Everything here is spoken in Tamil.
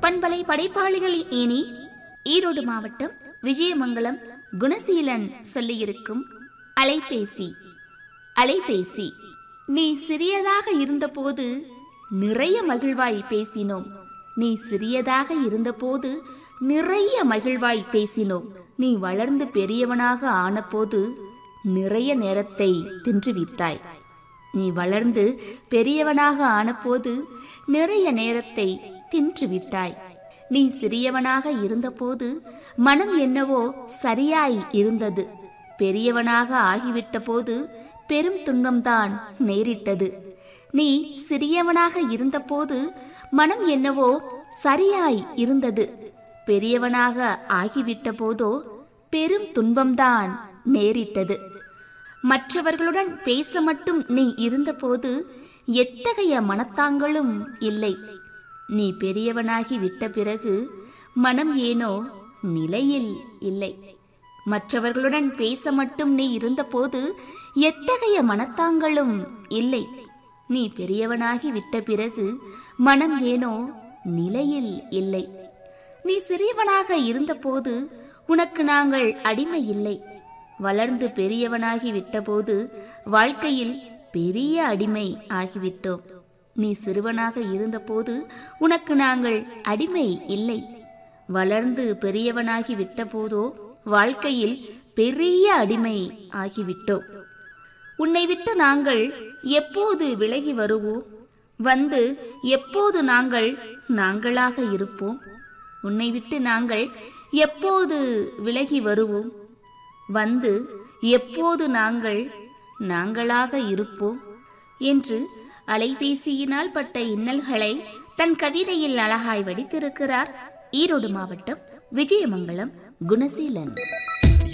பண்பலை படைப்பாளிகளில் ஏனி ஈரோடு மாவட்டம் விஜயமங்கலம் குணசீலன் சொல்லியிருக்கும் அலைபேசி அலைபேசி நீ சிறியதாக இருந்தபோது நிறைய மகிழ்வாய் பேசினோம் நீ சிறியதாக இருந்தபோது நிறைய மகிழ்வாய் பேசினோம் நீ வளர்ந்து பெரியவனாக ஆனபோது நிறைய நேரத்தை தின்றுவிட்டாய் நீ வளர்ந்து பெரியவனாக ஆனபோது நிறைய நேரத்தை தின்றுவிட்டாய் நீ சிறியவனாக இருந்தபோது மனம் என்னவோ சரியாய் இருந்தது பெரியவனாக ஆகிவிட்ட போது பெரும் துன்பம்தான் நேரிட்டது நீ சிறியவனாக இருந்தபோது மனம் என்னவோ சரியாய் இருந்தது பெரியவனாக ஆகிவிட்ட போதோ பெரும் துன்பம்தான் நேரிட்டது மற்றவர்களுடன் பேச மட்டும் நீ இருந்தபோது எத்தகைய மனத்தாங்களும் இல்லை நீ பெரியவனாகி விட்ட பிறகு மனம் ஏனோ நிலையில் இல்லை மற்றவர்களுடன் பேச மட்டும் நீ இருந்தபோது எத்தகைய மனத்தாங்களும் இல்லை நீ பெரியவனாகி விட்ட பிறகு மனம் ஏனோ நிலையில் இல்லை நீ சிறியவனாக இருந்தபோது உனக்கு நாங்கள் அடிமை இல்லை வளர்ந்து பெரியவனாகி விட்டபோது வாழ்க்கையில் பெரிய அடிமை ஆகிவிட்டோம் நீ சிறுவனாக இருந்தபோது உனக்கு நாங்கள் அடிமை இல்லை வளர்ந்து பெரியவனாகி விட்டபோதோ வாழ்க்கையில் பெரிய அடிமை ஆகிவிட்டோம் உன்னை விட்டு நாங்கள் எப்போது விலகி வருவோம் வந்து எப்போது நாங்கள் நாங்களாக இருப்போம் உன்னை விட்டு நாங்கள் எப்போது விலகி வருவோம் வந்து எப்போது நாங்கள் நாங்களாக இருப்போம் என்று அலைபேசியினால் பட்ட இன்னல்களை தன் கவிதையில் அழகாய் வடித்திருக்கிறார் ஈரோடு மாவட்டம் விஜயமங்கலம் குணசீலன்